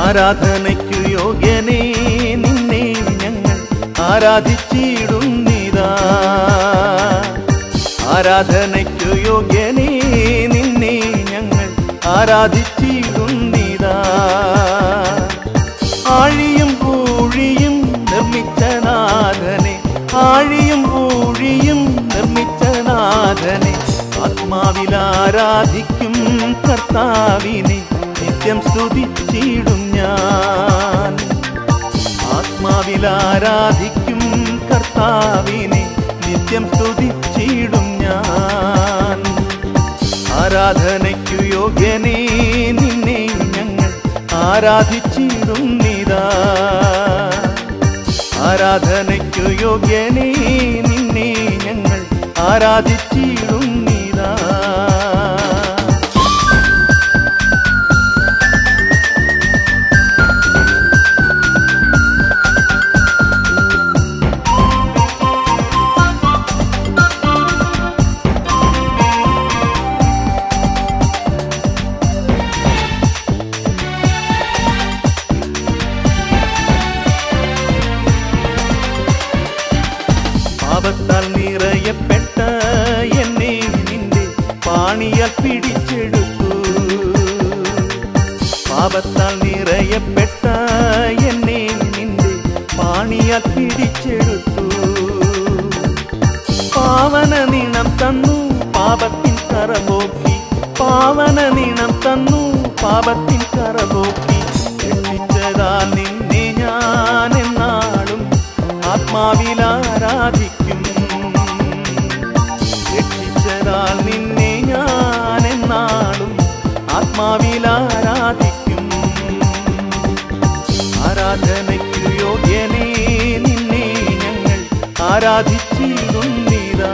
ആരാധനയ്ക്കു യോഗ്യനേ നിന്നെ ഞങ്ങൾ ആരാധിച്ചിടുന്നിതാ ആരാധനയ്ക്കു യോഗ്യനേ നിന്നെ ഞങ്ങൾ ആരാധിച്ചിടുന്നിതാ ആഴിയും പൂഴിയും നിർമ്മിച്ച നാഥനെ ആഴിയും പൂഴിയും നിർമ്മിച്ച നാഥനെ ആത്മാവിൽ ആരാധിക്കും കർത്താവിനെ നിത്യം സ്തുതിച്ചിടും ഞാൻ ആത്മാവിൽ ആരാധിക്കും കർത്താവിനെ നിത്യം സ്തുതിച്ചിടും ഞാൻ ആരാധനയ്ക്കു യോഗ്യനേ നിന്നെ ഞങ്ങൾ ആരാധിച്ചിടുന്നിതാ ആരാധനയ്ക്കു യോഗ്യനേ നിന്നെ ഞങ്ങൾ ആരാധിച്ചിടുന്നിതാ പാപത്താൽ നിറയപ്പെട്ട എന്നെ നിന്റെ പാണിയാൽ പിടിച്ചെടുത്തു പാപത്താൽ നിറയപ്പെട്ട എന്നെ നിന്റെ പാണിയാൽ പിടിച്ചെടുത്തു പാവന നീണം തന്നു പാപത്തിൻ കറപോക്കി പാവന നീണം തന്നു പാപത്തിൻ കറപോക്കി രക്ഷിച്ചതാൽ നിന്നെ ഞാൻ എന്നാളും ആത്മാവിൽ ആരാധിക്കും രക്ഷിച്ചതാൽ നിന്നെ ഞാൻ എന്നാളും ആത്മാവിൽ ആരാധിക്കും ആരാധനയ്ക്കു യോഗ്യനേ നിന്നെ ഞങ്ങൾ ആരാധിച്ചിരുന്നിതാ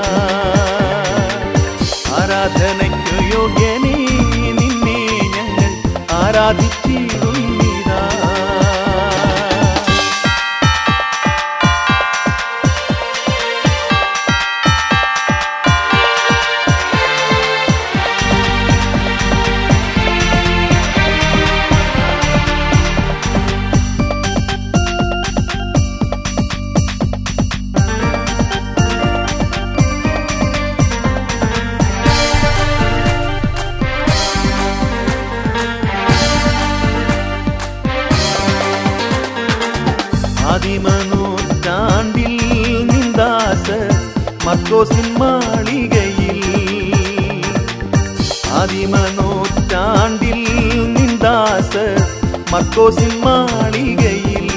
ആരാധനയ്ക്കു യോഗ്യനേ നിന്നെ ഞങ്ങൾ ആരാധിച്ചിരുന്നിതാ ആദിമനൂറ്റാണ്ടിൽ നിന്ദാസ മർക്കോസിൻ മാളികയിൽ ആദിമനൂറ്റാണ്ടിൽ നിന്ദാസ മർക്കോസിൻ മാളികയിൽ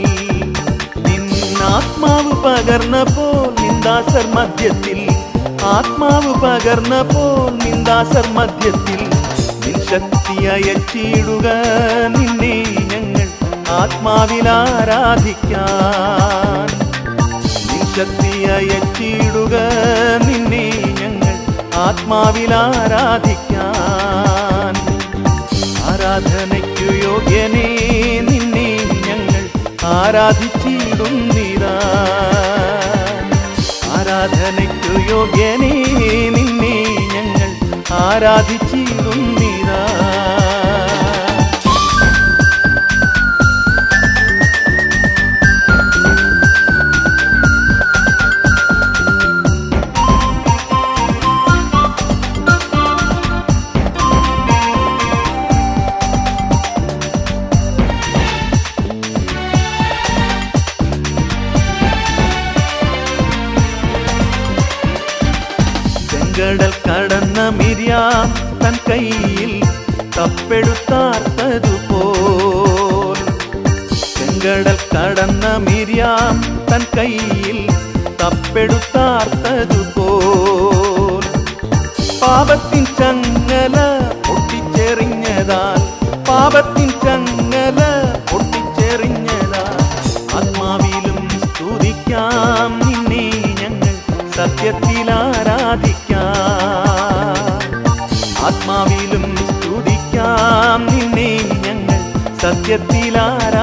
നിന്നാത്മാവ് പകർന്നപ്പോൾ നിന്ദാസർ മധ്യത്തിൽ ആത്മാവ് പകർന്നപ്പോൾ നിന്ദാസർ മധ്യത്തിൽ നിൻ ശക്തി അയച്ചിടുക നിന്നെ ഞങ്ങൾ ആത്മാവിൽ ആരാധിക്കാൻ നിൻ ശക്തി അയച്ചിടുക നിന്നെ ഞങ്ങൾ ആത്മാവിൽ ആരാധിക്കാൻ ആരാധനയ്ക്കു യോഗ്യനേ നിന്നെ ഞങ്ങൾ ആരാധിച്ചിടുന്നിതാ ആരാധനയ്ക്കു യോഗ്യനേ നിന്നെ ഞങ്ങൾ ആരാധിച്ചിടുന്നിതാ ചെങ്കടൽ കടന്ന മിരിയാം തൻ കയ്യിൽ തപ്പെടുത്താർത്തതുപോൽ ചെങ്കടൽ കടന്ന മിരിയാം തൻ കയ്യിൽ തപ്പെടുത്താർത്തതുപോൽ പാപത്തിൻ ചങ്ങല പൊട്ടിച്ചെറിഞ്ഞതാൽ പാപത്തിൻ ചങ്ങല പൊട്ടിച്ചെറിഞ്ഞതാൽ ആത്മാവിലും സ്തുതിക്കാം നിന്നെ ഞങ്ങൾ സത്യത്തിൽ ആരാധിക്കാം ആത്മാവിലും സ്തുതിക്കാം നിന്നെ ഞങ്ങൾ സത്യത്തിൽ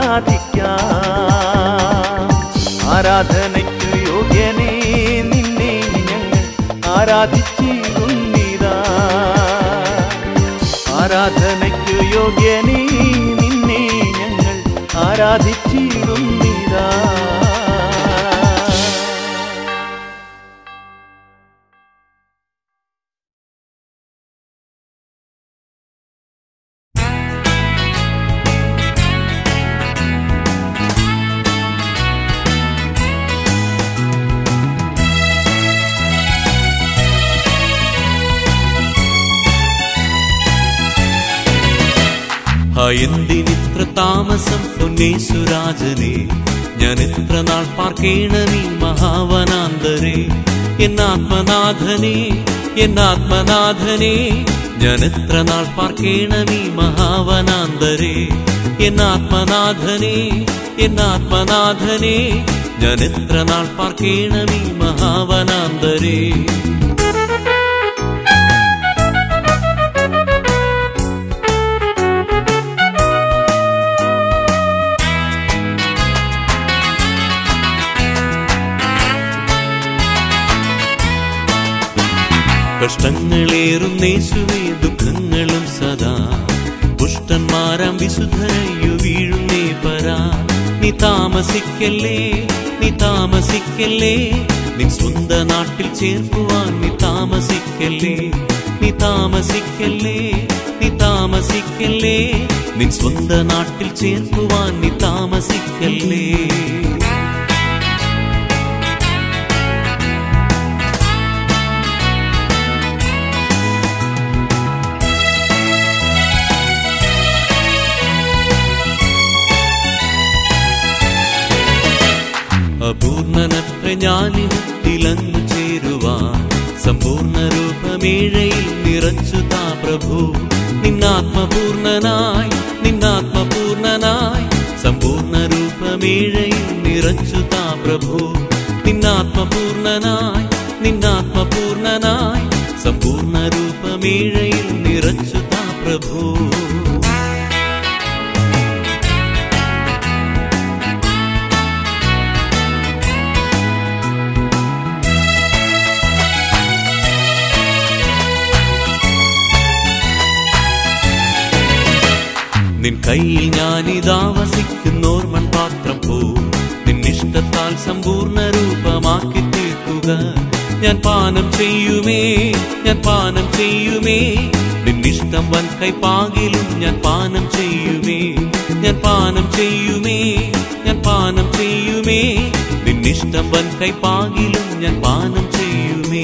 ആരാധിക്കാം ആരാധനയ്ക്ക് യോഗ്യനേ നിന്നെ ഞങ്ങൾ ആരാധിച്ചിരുന്നിതാ ആരാധനയ്ക്ക് യോഗ്യനേ നിന്നെ ഞങ്ങൾ ആരാധിച്ചിടുന്നിതാ ആ എന്തിനിത്ര താമസം പൊന്നേശുരാജനെ ഞാൻ എത്ര നാൾ പാർക്കേണമീ മഹാവനാന്തരെ എന്നാത്മനാഥനെ എന്നാത്മനാഥനെ ഞാൻ എത്ര നാൾ പാർക്കേണമീ മഹാവനാന്തരെ എന്നാത്മനാഥനെ എന്നാത്മനാഥനെ ഞാൻ എത്ര നാൾ പാർക്കേണമീ മഹാവനാന്തരെ കഷ്ടങ്ങളേറുന്നേശുവേ ദുഃഖങ്ങളും സദാ പുഷ്ടന്മാരാം വിശുദ്ധരയ്യു വീഴുന്നേ പരാ നീ താമസിക്കല്ലേ നീ താമസിക്കല്ലേ നിൻ സ്വന്ത നാട്ടിൽ ചേർക്കുവാൻ നീ താമസിക്കല്ലേ നീ താമസിക്കല്ലേ നീ താമസിക്കല്ലേ നിൻ സ്വന്ത നാട്ടിൽ ചേർക്കുവാൻ നീ താമസിക്കല്ലേ അപൂർണനത്ര ഞാനിഹത്തിലങ്ങു ചേരുവാൻ സമ്പൂർണ്ണ രൂപമേഴയിൽ നിറച്ചു താ പ്രഭു നിന്നാത്മപൂർണനായി നിന്നാത്മപൂർണനായി സമ്പൂർണ്ണ രൂപമേഴയിൽ നിറച്ചു താ പ്രഭു നിന്നാത്മപൂർണനായി നിന്നാത്മപൂർണനായി സമ്പൂർണ്ണ രൂപമേഴയിൽ നിറച്ചു താ പ്രഭു നിൻ കയ്യിൽ ഞാനിതാ വസിക്കുന്നോർമൺ പാത്രം പോ നിന്നിഷ്ടത്താൽ സമ്പൂർണ്ണ രൂപമാക്കി തീർക്കുക ഞാൻ പാനം ചെയ്യുമേ ഞാൻ പാനം ചെയ്യുമേ നിന്നിഷ്ടം വൻ കൈപ്പാകിലും ഞാൻ പാനം ചെയ്യുമേ ഞാൻ പാനം ചെയ്യുമേ ഞാൻ പാനം ചെയ്യുമേ നിന്നിഷ്ടം വൻ കൈപ്പാകിലും ഞാൻ പാനം ചെയ്യുമേ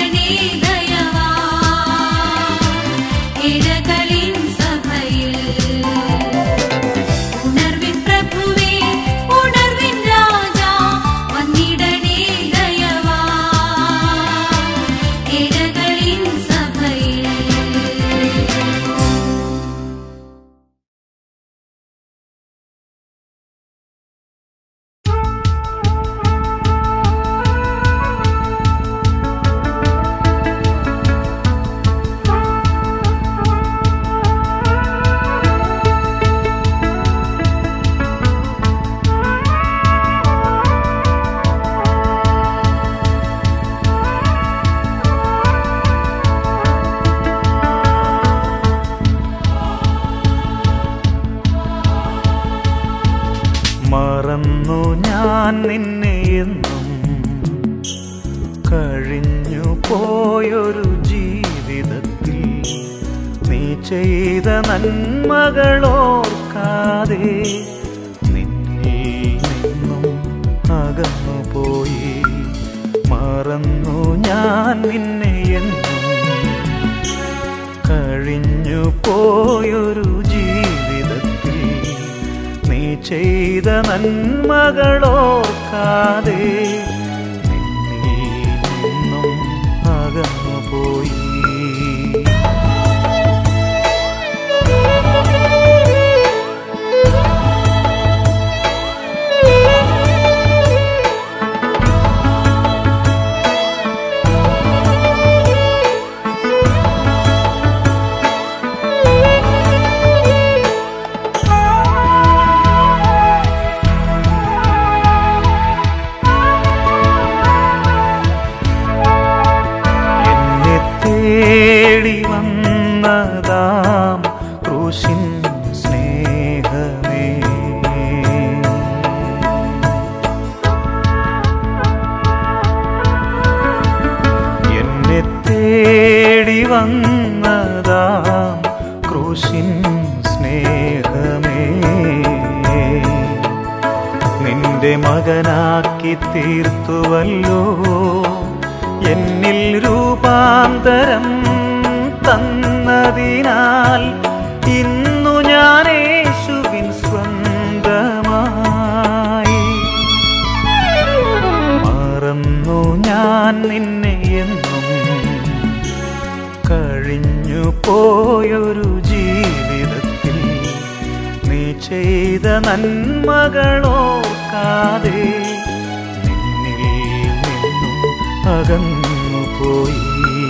വന്നിടണേ ദയവാ ഇഴകളിൻ സഭയിൽ ഉണർവിൻ പ്രഭുവേ ഉണർവിൻ രാജാ വന്നിടണേ ദയവാ ഇഴകളിൻ സഭയിൽ മറന്നു ഞാൻ നിന്നെ എന്നും കഴിഞ്ഞു പോയൊരു ജീവിതത്തിൽ നീ ചെയ്ത നന്മകളോർക്കാതെ നിന്നിൽ നിന്നും അകന്നു പോയി മറന്നു ഞാൻ നിന്നെ എന്നും കഴിഞ്ഞു പോയൊരു ജീവിതത്തിൽ നീ ചെയ്ത നന്മകളോർക്കാതെ നിന്നിൽ നിന്നും അകന്നു പോയി എന്നെ തേടി വന്നതാം ക്രൂശിൻ സ്നേഹമേ എന്നെ തേടി വന്നതാം ക്രൂശിൻ സ്നേഹമേ നിന്റെ മകനാക്കി തീർത്തുവല്ലോ എന്നിൽ രൂപാന്തരം തന്നതിനാൽ ഇന്നു ഞാൻ യേശുവിൻ സ്വന്തമായി മറന്നു ഞാൻ നിന്നെ എന്നും കഴിഞ്ഞു പോയൊരു ജീവിതത്തിൽ നീ ചെയ്ത നന്മകളോർക്കാതെ നിന്നിൽ നിന്നും അകന്നു പോയി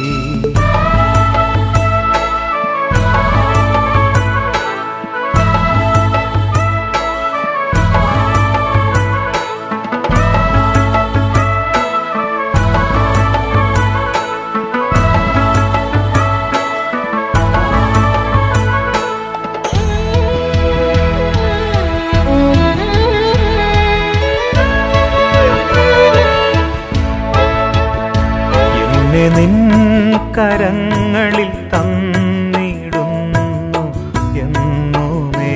എന്നെ നിൻ കരങ്ങളിൽ തന്നിടുന്നു എന്നുമേ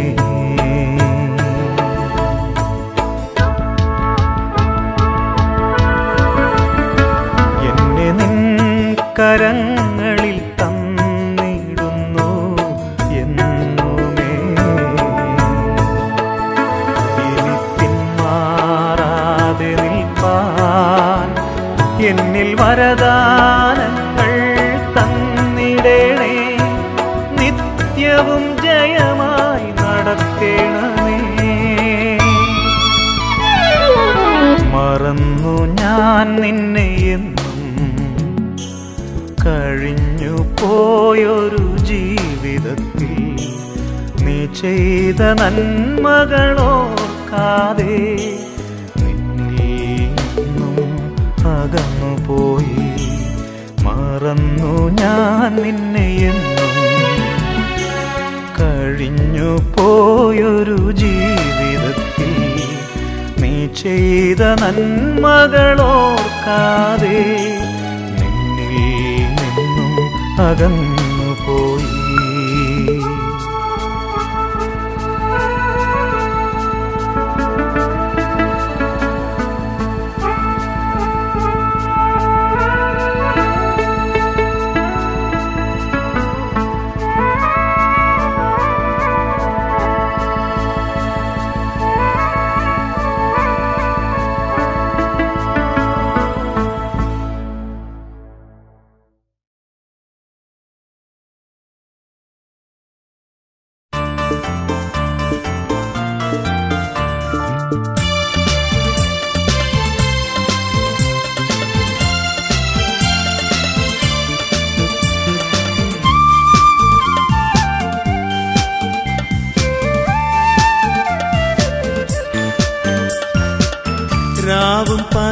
എന്നെ നിൻ കരങ്ങളിൽ തന്നിടുന്നു എന്നുമേ ഇനി പിന്മാറാതെ നിൽപ്പാൻ എന്നിൽ വരദാനങ്ങൾ തന്നിടണേ നിത്യവും ജയമായി നടത്തേണമേ മറന്നു ഞാൻ നിന്നെ എന്നും കഴിഞ്ഞു പോയൊരു ജീവിതത്തിൽ നീ ചെയ്ത നന്മകളോർക്കാതെ നിന്നിൽ നിന്നും അകന്നു പോയി മറന്നു ഞാൻ നിന്നെ എന്നും കഴിഞ്ഞു പോയൊരു ജീവിതത്തിൽ നീ ചെയ്ത നന്മകളോർക്കാതെ നിന്നിൽ നിന്നും അകന്നു പോയി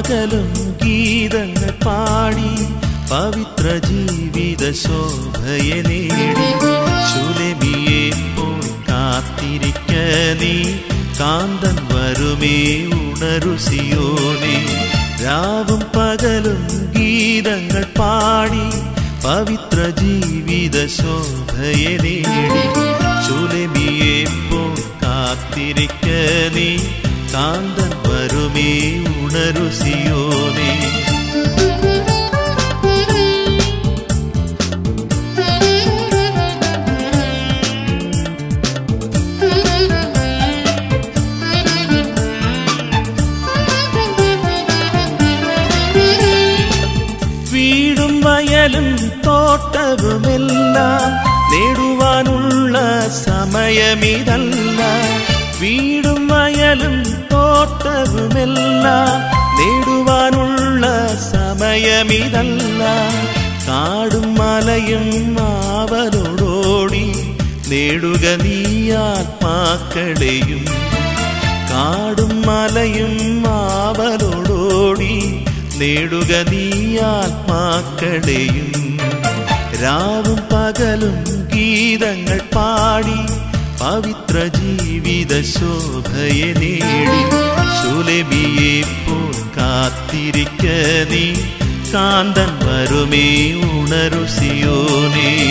പകലും ഗീതങ്ങൾ പാടി പവിത്ര ജീവിത ശോഭയെ നേടി ശുലമിയെ പോയി കാത്തിരിക്ക നീ കാന്തൻ വരുമേ ഉണരുസിയോനെ രാവും പകലും ഗീതങ്ങൾ പാടി പവിത്ര ജീവിത ശോഭയെ നേടി ശുലമിയെ പോയി കാത്തിരിക്ക നീ കാന്തൻ വരുമേ ഉണരുസിയോനെ വീടും വയലും തോട്ടവുമെല്ലാം നേടുവാനുള്ള സമയമിതല്ല വീടും വയലും തോട്ടവുമെല്ലാം നേടുവാനുള്ള സമയമിതല്ല കാടും മലയും ആവലോടോടി നേടുക നീ ആത്മാക്കളെയും കാടും മലയും ആവലോടോടി നേടുക നീ ആത്മാക്കളെയും രാവും പകലും ഗീതങ്ങൾ പാടി പവിത്ര ജീവിത ശോഭയെ നേടി സുലഭിയെ പോൽ കാത്തിരിക്ക നീ കാന്തൻ വരുമേ ഉണരുസിയോനേ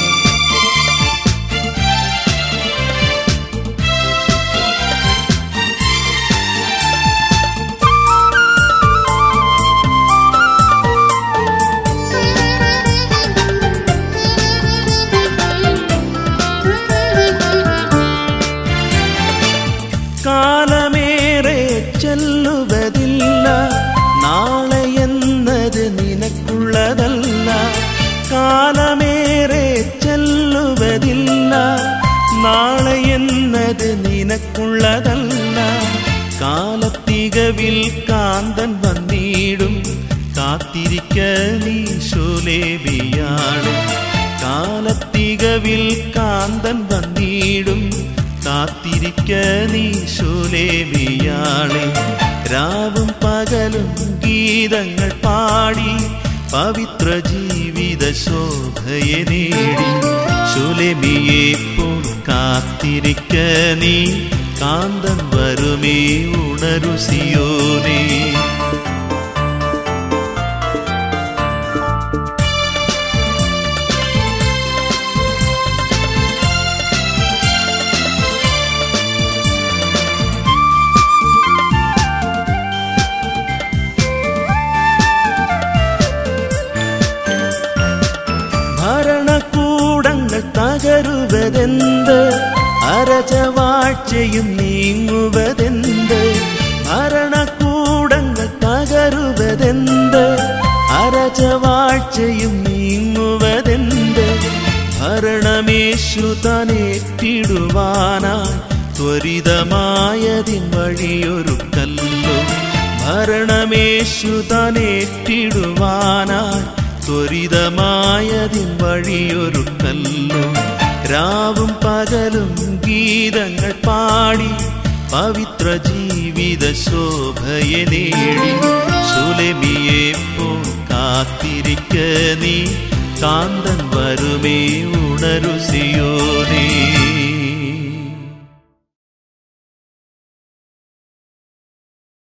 കാലമേറെ ചെല്ലുവതില്ല നാളെ എന്നത് നിനക്കുള്ളതല്ല കാലമേറെ ചെല്ലുവതില്ല നാളെ എന്നത് നിനക്കുള്ളതല്ല കാലത്തികവിൽ കാന്തൻ വന്നിടും കാത്തിരിക്ക നീ ശോലേബിയാളെ കാലത്തികവിൽ കാന്തൻ വന്നിടും കാത്തിരിക്ക നീ ശൂലേബിയാളെ രാവും പകലും ഗീതങ്ങൾ പാടി പവിത്ര ജീവിത ശോഭയെ നേടി ശുലമിയെ പോൽ കാത്തിരിക്ക നീ കാന്തൻ വരുമേ ഉണരുസിയോനേ ഭരണകൂടങ്ങൾ തകരുവതെന്ത് അരജവാഴ്ചയും നീങ്ങുവതെന്ത് ഭരണകൂടങ്ങൾ തകരുവതെന്ത് അരജവാഴ്ചയും നീങ്ങുവതെന്ത് ഭരണമേശു തനേറ്റിടുവാനായി ത്വരിതമായതിൻ വഴിയൊരുക്കല്ലോ ഭരണമേശു തനേറ്റിടുവാനായി ത്വരിതമായതിൻ വഴിയൊരുക്കല്ലോ രാവും പകലും ഗീതങ്ങൾ പാടി പവിത്ര ജീവിത ശോഭയെ നേടി സുലമിയെ പോൽ കാത്തിരിക്ക നീ കാന്തൻ വരുമേ ഉണരുസിയോ